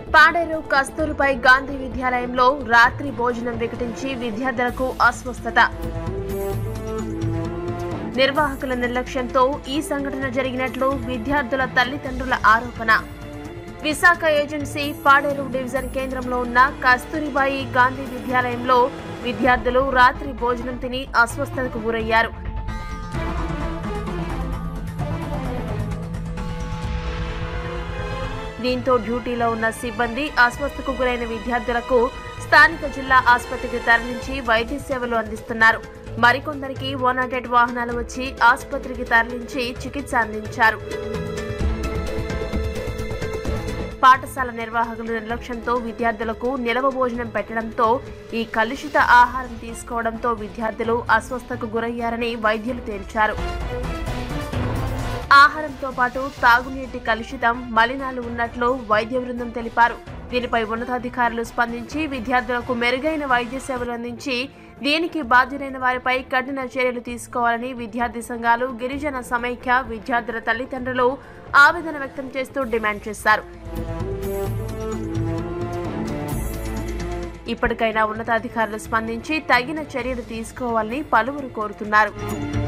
పాడేరు కస్తూరుపై గాంధీ విద్యాలయంలో రాత్రి భోజనం వికటించి విద్యార్థులకు అస్వస్థత నిర్వాహకుల నిర్లక్ష్యంతో ఈ సంఘటన జరిగినట్లు విద్యార్థుల తల్లిదండ్రుల ఆరోపణ విశాఖ ఏజెన్సీ పాడేరు డివిజన్ కేంద్రంలో ఉన్న కస్తూరిబాయి గాంధీ విద్యాలయంలో విద్యార్థులు రాత్రి భోజనం తిని అస్వస్థతకు గురయ్యారు దీంతో డ్యూటీలో ఉన్న సిబ్బంది అస్వస్థకు గురైన విద్యార్థులకు స్థానిక జిల్లా ఆసుపత్రికి తరలించి వైద్య సేవలు అందిస్తున్నారు మరికొందరికి వన్ హండ్రెడ్ వాహనాలు వచ్చి ఆసుపత్రికి తరలించి చికిత్స అందించారు పాఠశాల నిర్వాహకుల నిర్లక్ష్యంతో విద్యార్థులకు నిలవ భోజనం పెట్టడంతో ఈ కలుషిత ఆహారం తీసుకోవడంతో విద్యార్థులు అస్వస్థకు గురయ్యారని వైద్యులు తేల్చారు ఆహారంతో పాటు తాగునీటి కలుషితం మలినాలు ఉన్నట్లు వైద్య బృందం తెలిపారు దీనిపై ఉన్నతాధికారులు స్పందించి విద్యార్థులకు మెరుగైన వైద్య సేవలు అందించి దీనికి బాధ్యులైన వారిపై కఠిన చర్యలు తీసుకోవాలని విద్యార్థి సంఘాలు గిరిజన సమైక్య విద్యార్థుల తల్లిదండ్రులు ఆవేదన వ్యక్తం చేస్తూ డిమాండ్ చేశారు ఇప్పటికైనా ఉన్నతాధికారులు స్పందించి తగిన చర్యలు తీసుకోవాలని పలువురు కోరుతున్నారు